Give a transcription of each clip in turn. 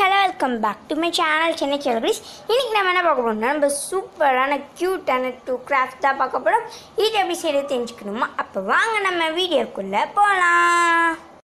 hello welcome back to my channel Chennai செல்கிரிஸ் இன்னைக்கு நம்ம என்ன பார்க்க போறோம்னா நம்ம சூப்பரான க்யூட்டான டூ கிராஃப்ட் தான் பார்க்க போகிறோம் இது எப்படி செய்யறது தெரிஞ்சுக்கணுமா அப்போ வாங்க நம்ம வீடியோக்குள்ளே போகலாம்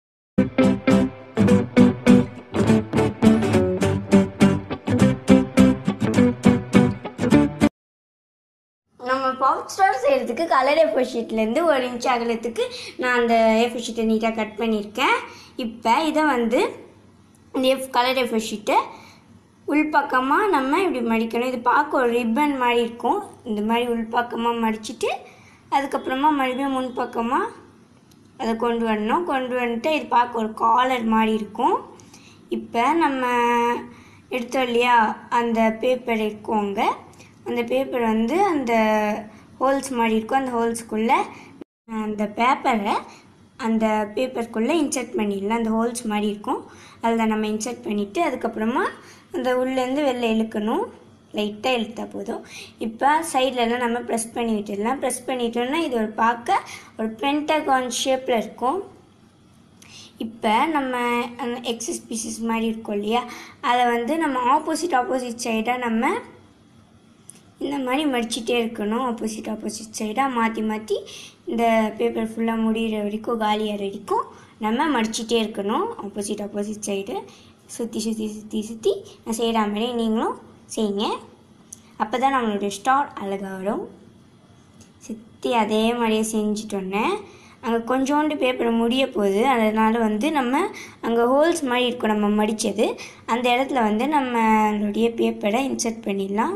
நம்ம பவுச் ஸ்டார் செய்கிறதுக்கு கலர் ஏஃபோ ஷீட்லேருந்து ஒரு இன்ச் அகலத்துக்கு நான் அந்த ஏஃபோ ஷீட்டை நீட்டாக கட் பண்ணியிருக்கேன் இப்போ இதை வந்து இந்த எஃப் கலர் ஏஃபோ ஷீட்டை உள்பக்கமாக நம்ம இப்படி மடிக்கணும் இது பார்க்க ஒரு ரிப்பன் மாதிரி இருக்கும் இந்த மாதிரி உள்பக்கமாக மடிச்சிட்டு அதுக்கப்புறமா மறுபடியும் முன்பக்கமாக அதை கொண்டு வரணும் கொண்டு வந்துட்டு இது பார்க்க ஒரு காலர் மாதிரி இருக்கும் இப்போ நம்ம எடுத்தோம் இல்லையா அந்த பேப்பர் இருக்கும் அங்கே அந்த பேப்பர் வந்து அந்த ஹோல்ஸ் மாதிரி இருக்கும் அந்த ஹோல்ஸ்க்குள்ளே அந்த பேப்பரை அந்த பேப்பருக்குள்ளே இன்சர்ட் பண்ணிடலாம் அந்த ஹோல்ஸ் மாதிரி இருக்கும் அதில் நம்ம இன்சர்ட் பண்ணிவிட்டு அதுக்கப்புறமா அந்த உள்ளேருந்து வெளில இழுக்கணும் லைட்டாக இழுத்தா போதும் இப்போ சைட்லலாம் நம்ம ப்ரெஸ் பண்ணி விட்டுடலாம் ப்ரெஸ் பண்ணிட்டோம்னா இது ஒரு பார்க்க ஒரு பென்டகான் ஷேப்பில் இருக்கும் இப்போ நம்ம அந்த எக்ஸஸ் பீசஸ் மாதிரி இருக்கும் இல்லையா அதை வந்து நம்ம ஆப்போசிட் ஆப்போசிட் சைடாக நம்ம இந்த மாதிரி மடிச்சிட்டே இருக்கணும் ஆப்போசிட் ஆப்போசிட் சைடாக மாற்றி மாற்றி இந்த பேப்பர் ஃபுல்லாக முடிகிற வரைக்கும் காலியாகிற வரைக்கும் நம்ம மடிச்சிட்டே இருக்கணும் ஆப்போசிட் ஆப்போசிட் சைடு சுற்றி சுற்றி சுற்றி சுற்றி நான் செய்கிற மாதிரி நீங்களும் செய்யுங்க அப்போ தான் நம்மளுடைய ஸ்டார் அழகாக வரும் சுற்றி அதே மாதிரியே செஞ்சுட்டோன்னே அங்கே கொஞ்சோண்டு பேப்பர் முடிய போகுது அதனால் வந்து நம்ம அங்கே ஹோல்ஸ் மாதிரி இருக்கும் நம்ம மடித்தது அந்த இடத்துல வந்து நம்மளுடைய பேப்பரை இன்சர்ட் பண்ணிடலாம்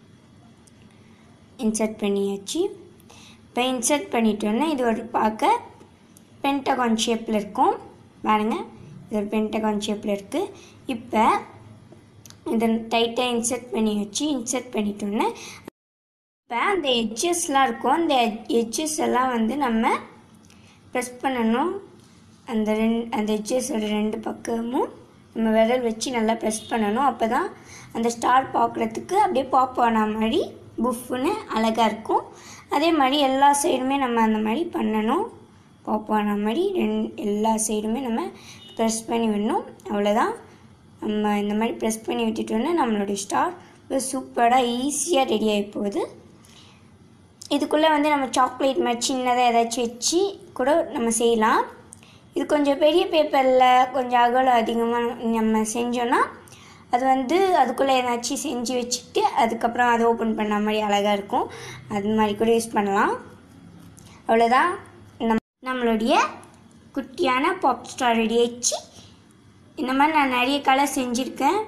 இன்சர்ட் பண்ணியாச்சு இப்போ இன்சர்ட் பண்ணிட்டோன்னா இது ஒரு பார்க்க பென்டகான் ஷேப்பில் இருக்கும் பாருங்கள் இது ஒரு பென்டகான் ஷேப்பில் இருக்குது இப்போ இதை டைட்டாக இன்சர்ட் பண்ணி வச்சு இன்சர்ட் பண்ணிட்டோன்னே இப்போ அந்த எட்ஜஸ்லாம் இருக்கும் அந்த எட்ஜஸ் எல்லாம் வந்து நம்ம ப்ரெஸ் பண்ணணும் அந்த ரெண்டு அந்த எட்ஜஸோட ரெண்டு பக்கமும் நம்ம விரல் வச்சு நல்லா ப்ரெஸ் பண்ணணும் அப்போ தான் அந்த ஸ்டார் பார்க்குறதுக்கு அப்படியே பாப் ஆன மாதிரி புஃப்னு அழகாக இருக்கும் அதே மாதிரி எல்லா சைடுமே நம்ம அந்த மாதிரி பண்ணணும் பாப் ஆன மாதிரி ரெண் எல்லா சைடுமே நம்ம ப்ரெஸ் பண்ணி விடணும் அவ்வளோதான் நம்ம இந்த மாதிரி ப்ரெஸ் பண்ணி விட்டுட்டோன்னா நம்மளுடைய ஸ்டார் சூப்பராக ஈஸியாக ரெடி ஆகி போகுது இதுக்குள்ளே வந்து நம்ம சாக்லேட் மாதிரி சின்னதாக ஏதாச்சும் வச்சு கூட நம்ம செய்யலாம் இது கொஞ்சம் பெரிய பேப்பரில் கொஞ்சம் அகலம் அதிகமாக நம்ம செஞ்சோன்னா அது வந்து அதுக்குள்ளே ஏதாச்சும் செஞ்சு வச்சுட்டு அதுக்கப்புறம் அதை ஓப்பன் பண்ண மாதிரி அழகாக இருக்கும் அது மாதிரி கூட யூஸ் பண்ணலாம் அவ்வளோதான் நம் நம்மளுடைய குட்டியான பாப் ஸ்டார் ரெடி ஆயிடுச்சு இந்த மாதிரி நான் நிறைய கலர் செஞ்சுருக்கேன்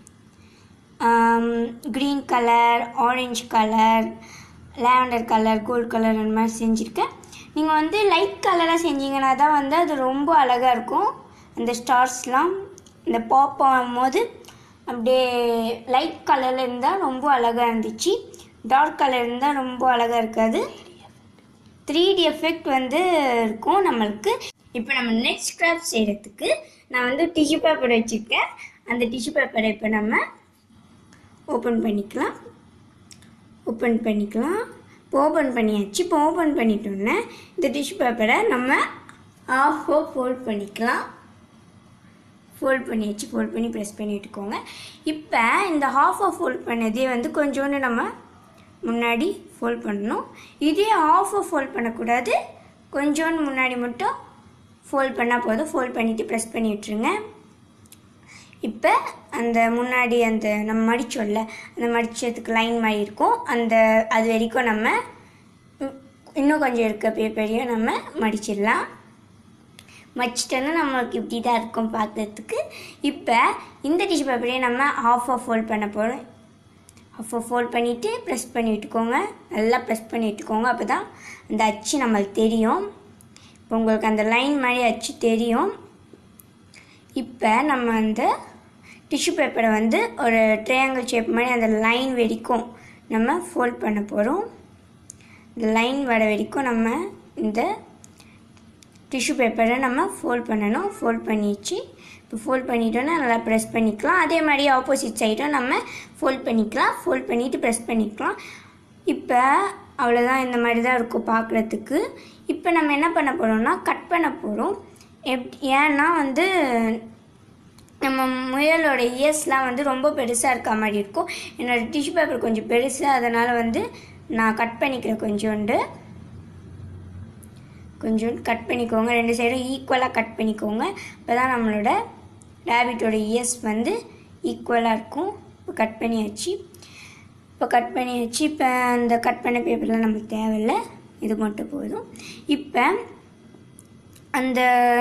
green colour orange colour lavender colour gold colour அந்த மாதிரி செஞ்சுருக்கேன் நீங்கள் வந்து லைட் கலராக செஞ்சீங்கன்னா தான் வந்து அது ரொம்ப அழகாக இருக்கும் அந்த ஸ்டார்ஸ்லாம் இந்த பாப் ஆகும்போது அப்படியே லைட் கலரில் இருந்தால் ரொம்ப அழகாக இருந்துச்சு டார்க் கலர் இருந்தால் ரொம்ப அழகாக இருக்காது த்ரீ டி எஃபெக்ட் வந்து இருக்கும் நம்மளுக்கு இப்போ நம்ம நெக்ஸ்ட் கிராஃப்ட் செய்கிறதுக்கு நான் வந்து டிஷ்யூ பேப்பர் வச்சுருக்கேன் அந்த டிஷ்யூ பேப்பரை இப்போ நம்ம ஓப்பன் பண்ணிக்கலாம் ஓப்பன் பண்ணிக்கலாம் இப்போ ஓப்பன் பண்ணியாச்சு இப்போ ஓப்பன் பண்ணிட்டோன்னே இந்த டிஷ்யூ பேப்பரை நம்ம ஆஃபோ ஃபோல்ட் பண்ணிக்கலாம் ஃபோல்ட் பண்ணியாச்சு ஃபோல்ட் பண்ணி ப்ரெஸ் பண்ணி விட்டுக்கோங்க இப்போ இந்த ஹாஃபை ஃபோல்ட் பண்ணதே வந்து கொஞ்சோண்டு நம்ம முன்னாடி ஃபோல்ட் பண்ணணும் இதே ஆஃபை ஃபோல்ட் பண்ணக்கூடாது கொஞ்சோண்டு முன்னாடி மட்டும் ஃபோல்ட் பண்ணால் போதும் ஃபோல்ட் பண்ணிவிட்டு ப்ரெஸ் பண்ணி விட்டுருங்க இப்போ அந்த முன்னாடி அந்த நம்ம மடிச்சோம்ல அந்த மடிச்சதுக்கு லைன் மாதிரி இருக்கும் அந்த அது வரைக்கும் நம்ம ம், இன்னும் கொஞ்சம் இருக்க பேப்பரையும் நம்ம மடிச்சிடலாம் மடிச்சிட்டோன்னா நம்மளுக்கு இப்படி தான் இருக்கும் பார்க்கறதுக்கு இப்போ இந்த டிஷ்யூ பேப்பரையே நம்ம ஆஃபாக ஃபோல்ட் பண்ண போகிறோம் ஆஃபாக ஃபோல்ட் பண்ணிவிட்டு ப்ரெஸ் பண்ணி விட்டுக்கோங்க நல்லா ப்ரெஸ் பண்ணி விட்டுக்கோங்க அப்போ தான் அந்த அச்சு நம்மளுக்கு தெரியும் இப்போ உங்களுக்கு அந்த லைன் மாதிரி அச்சு தெரியும் இப்போ நம்ம அந்த டிஷ்யூ பேப்பரை வந்து ஒரு ட்ரையாங்கிள் ஷேப் மாதிரி அந்த லைன் வரைக்கும் நம்ம ஃபோல்ட் பண்ண போகிறோம் இந்த லைன் வர வரைக்கும் நம்ம இந்த டிஷ்யூ பேப்பரை நம்ம ஃபோல்ட் பண்ணணும் ஃபோல்ட் பண்ணிடுச்சு இப்போ ஃபோல்ட் பண்ணிட்டோன்னா நல்லா ப்ரெஸ் பண்ணிக்கலாம் அதே மாதிரி ஆப்போசிட் சைடும் நம்ம ஃபோல்ட் பண்ணிக்கலாம் ஃபோல்ட் பண்ணிவிட்டு ப்ரெஸ் பண்ணிக்கலாம் இப்போ அவ்வளோதான் இந்த மாதிரி தான் இருக்கும் பார்க்குறதுக்கு இப்போ நம்ம என்ன பண்ண போகிறோம்னா கட் பண்ண போகிறோம் எப் ஏன்னா வந்து நம்ம முயலோட இயர்ஸ்லாம் வந்து ரொம்ப பெருசாக இருக்க மாதிரி இருக்கும் என்னோடய டிஷ்யூ பேப்பர் கொஞ்சம் பெருசு அதனால் வந்து நான் கட் பண்ணிக்கிறேன் கொஞ்சோண்டு கொஞ்சம் கட் பண்ணிக்கோங்க ரெண்டு சைடும் ஈக்குவலாக கட் பண்ணிக்கோங்க அப்போ தான் நம்மளோட ரேபிட்டோட இயர்ஸ் வந்து ஈக்குவலாக இருக்கும் இப்போ கட் பண்ணியாச்சு இப்போ கட் பண்ணியாச்சு இப்போ அந்த கட் பண்ண பேப்பர்லாம் நமக்கு தேவையில்லை இது மட்டும் போதும் இப்போ அந்த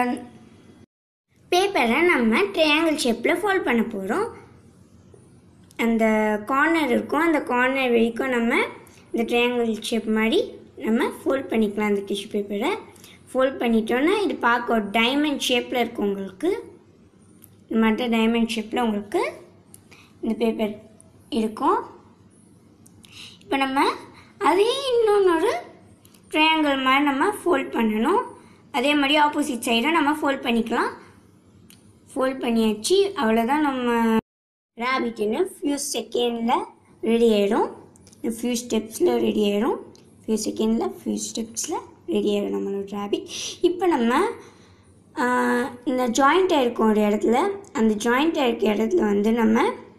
பேப்பரை நம்ம ட்ரையாங்கிள் ஷேப்பில் ஃபோல்ட் பண்ண போகிறோம் அந்த கார்னர் இருக்கும் அந்த கார்னர் வரைக்கும் நம்ம இந்த ட்ரையாங்கிள் ஷேப் மாதிரி நம்ம ஃபோல்ட் பண்ணிக்கலாம் அந்த டிஷ்யூ பேப்பரை ஃபோல்ட் பண்ணிட்டோன்னா இது பார்க்க ஒரு டைமண்ட் ஷேப்பில் இருக்கும் உங்களுக்கு இந்த மாதிரி டைமண்ட் ஷேப்பில் உங்களுக்கு இந்த பேப்பர் இருக்கும் இப்போ நம்ம அதே இன்னொன்று ட்ரையாங்கிள் மாதிரி நம்ம ஃபோல்ட் பண்ணணும் அதே மாதிரி ஆப்போசிட் சைடும் நம்ம ஃபோல்ட் பண்ணிக்கலாம் ஃபோல்ட் பண்ணியாச்சு அவ்வளோதான் நம்ம ரேபிட்னு ஃபியூ செகண்டில் ரெடி ஆகிடும் ஃபியூ ஸ்டெப்ஸில் ரெடி ஆகிடும் ஃபியூ செகண்டில் ஃபியூ ஸ்டெப்ஸில் ரெடி ஆகிடும் நம்மளோட ரேபிட் இப்போ நம்ம ஆஹ், இந்த ஜாயிண்ட் இருக்கும் ஒரு இடத்துல அந்த ஜாயிண்ட் இருக்க இடத்துல வந்து நம்ம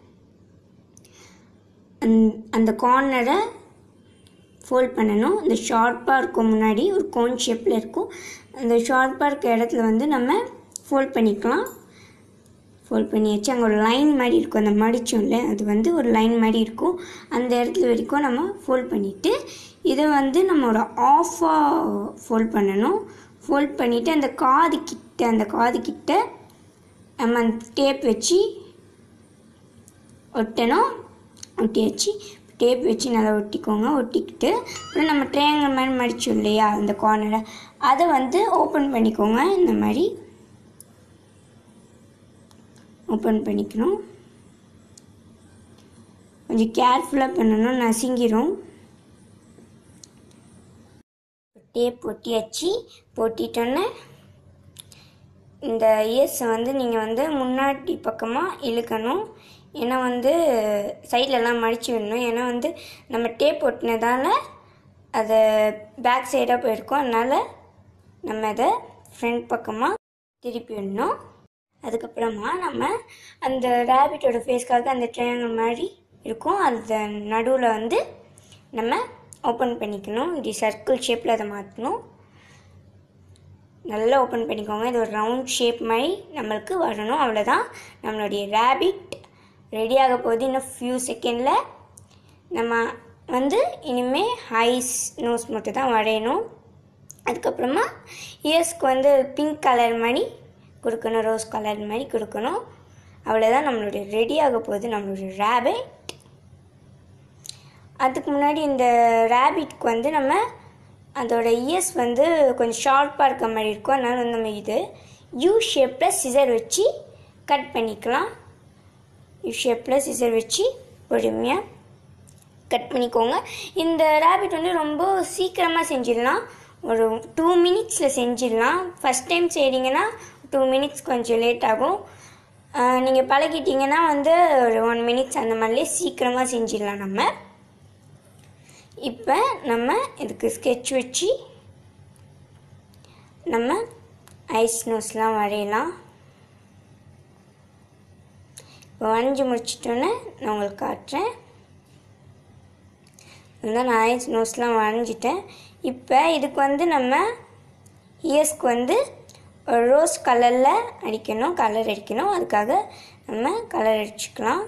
அந்த- அந்த கார்னரை ஃபோல்ட் பண்ணணும் இந்த ஷார்ப்பாக இருக்கும் முன்னாடி ஒரு கோன் ஷேப்பில் இருக்கும் அந்த ஷார்ப்பாக இருக்க இடத்துல வந்து நம்ம ஃபோல்ட் பண்ணிக்கலாம் ஃபோல்ட் பண்ணியாச்சு அங்கே ஒரு லைன் மாதிரி இருக்கும் அந்த மடிச்சோம்ல அது வந்து ஒரு லைன் மாதிரி இருக்கும் அந்த இடத்துல வரைக்கும் நம்ம ஃபோல்ட் பண்ணிவிட்டு இதை வந்து நம்மளோட ஆஃபாக ஃபோல்ட் பண்ணணும் ஃபோல்ட் பண்ணிவிட்டு அந்த காது கிட்ட அந்த காது கிட்ட நம்ம அந்த டேப் வச்சு ஒட்டணும் ஒட்டியாச்சு டேப் வச்சு நல்லா ஒட்டிக்கோங்க ஒட்டிக்கிட்டு அப்புறம் நம்ம ட்ரையாங்கிள் மாதிரி மடிச்சோம் இல்லையா அந்த கார்னரை அதை வந்து ஓப்பன் பண்ணிக்கோங்க இந்த மாதிரி ஓப்பன் பண்ணிக்கணும் கொஞ்சம் கேர்ஃபுல்லாக பண்ணணும் நசுங்கிரும் டேப் ஒட்டியாச்சு பொட்டிட்டோன்னே இந்த இயர்ஸை வந்து நீங்கள் வந்து முன்னாடி பக்கமாக இழுக்கணும் ஏன்னா வந்து சைட்லலாம் மடிச்சு விடணும் ஏன்னா வந்து நம்ம டேப் ஒட்டினதால அது பேக் சைடாக போயிருக்கோம் அதனால் நம்ம அதை ஃப்ரண்ட் பக்கமாக திருப்பி விடணும் அதுக்கப்புறமா நம்ம அந்த ரேபிட்டோட ஃபேஸ்க்காக அந்த ட்ரையாங்கிள் மாதிரி இருக்கும் அந்த நடுவில் வந்து நம்ம ஓப்பன் பண்ணிக்கணும் இப்படி சர்க்கிள் ஷேப்பில் அதை மாற்றணும் நல்லா ஓப்பன் பண்ணிக்கோங்க இது ஒரு ரவுண்ட் ஷேப் மாதிரி நம்மளுக்கு வரணும் அவ்வளோதான் நம்மளுடைய ரேபிட் ரெடி ஆக போகுது இன்னும் ஃபியூ செகண்டில் நம்ம வந்து இனிமேல் ஹைஸ் நோஸ் மட்டும் தான் வரையணும் அதுக்கப்புறமா இயர்ஸ்க்கு வந்து பிங்க் கலர் மாதிரி கொடுக்கணும் ரோஸ் கலர் மாதிரி கொடுக்கணும் அவ்வளோதான் நம்மளுடைய ரெடி ஆக போகுது நம்மளுடைய ரேபிட் அதுக்கு முன்னாடி இந்த ரேபிட்க்கு வந்து நம்ம அதோட இயர்ஸ் வந்து கொஞ்சம் ஷார்ப்பாக இருக்க மாதிரி இருக்கும் அதனால் வந்து நம்ம இது யூ ஷேப்பில் சிசர் வச்சு கட் பண்ணிக்கலாம் யூ ஷேப்பில் சிசர் வச்சு பொறுமையாக கட் பண்ணிக்கோங்க இந்த ரேபிட் வந்து ரொம்ப சீக்கிரமாக செஞ்சிடலாம் ஒரு டூ மினிட்ஸில் செஞ்சிடலாம் ஃபஸ்ட் டைம் செய்கிறீங்கன்னா டூ மினிட்ஸ் கொஞ்சம் லேட் ஆகும் நீங்கள் பழகிட்டீங்கன்னா வந்து ஒரு ஒன் மினிட்ஸ் அந்த மாதிரிலே சீக்கிரமாக செஞ்சிடலாம் நம்ம இப்போ நம்ம இதுக்கு ஸ்கெட்ச் வச்சு நம்ம ஐஸ் நோஸ்லாம் வரையலாம் இப்போ வரைஞ்சி முடிச்சிட்டோன்னே நான் உங்களுக்கு காட்டுறேன் இதுதான் நான் ஐஸ் நோஸ்லாம் வரைஞ்சிட்டேன் இப்போ இதுக்கு வந்து நம்ம இயர்ஸ்க்கு வந்து ஒரு ரோஸ் கலரில் அடிக்கணும் கலர் அடிக்கணும் அதுக்காக நம்ம கலர் அடிச்சுக்கலாம்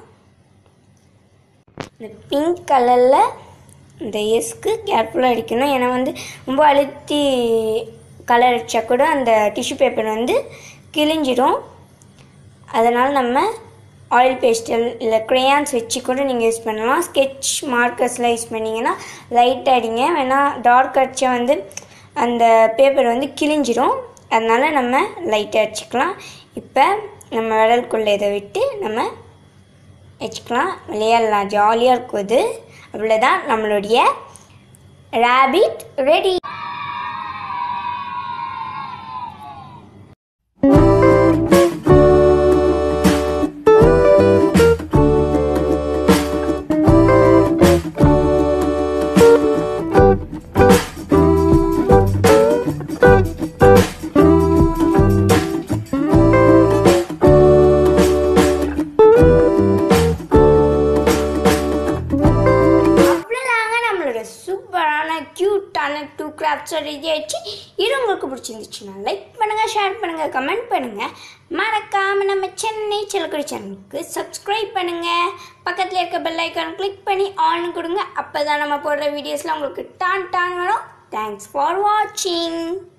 இந்த பிங்க் கலரில் இந்த இயர்ஸ்க்கு கேர்ஃபுல்லாக அடிக்கணும் ஏன்னா வந்து ரொம்ப அழுத்தி கலர் அடித்தா கூட அந்த டிஷ்யூ பேப்பர் வந்து கிழிஞ்சிடும் அதனால் நம்ம ஆயில் பேஸ்டல் இல்லை க்ரேயான்ஸ் வச்சு கூட நீங்கள் யூஸ் பண்ணலாம் ஸ்கெட்ச் மார்க்கர்ஸ்லாம் யூஸ் பண்ணிங்கன்னா லைட் அடிங்க வேணால் டார்க் அடித்தா வந்து அந்த பேப்பர் வந்து கிழிஞ்சிரும் அதனால் நம்ம லைட்டாக அடிச்சுக்கலாம் இப்போ நம்ம விரலுக்குள்ளே இதை விட்டு நம்ம வச்சுக்கலாம் விளையாடலாம் ஜாலியாக இருக்கும் இது அவ்வளோதான் நம்மளுடைய ரேபிட் ரெடி கிராஃப்ட்ஸோட ரெடி ஆயிடுச்சு இது உங்களுக்கு பிடிச்சிருந்துச்சுன்னா லைக் பண்ணுங்கள் ஷேர் பண்ணுங்கள் கமெண்ட் பண்ணுங்கள் மறக்காமல் நம்ம சென்னை சிலக்குடி சேனலுக்கு சப்ஸ்கிரைப் பண்ணுங்கள் பக்கத்தில் இருக்க பெல் ஐக்கான் கிளிக் பண்ணி ஆன் கொடுங்க அப்போ தான் நம்ம போடுற வீடியோஸ்லாம் உங்களுக்கு டான் டான் வரும் தேங்க்ஸ் ஃபார் வாட்சிங்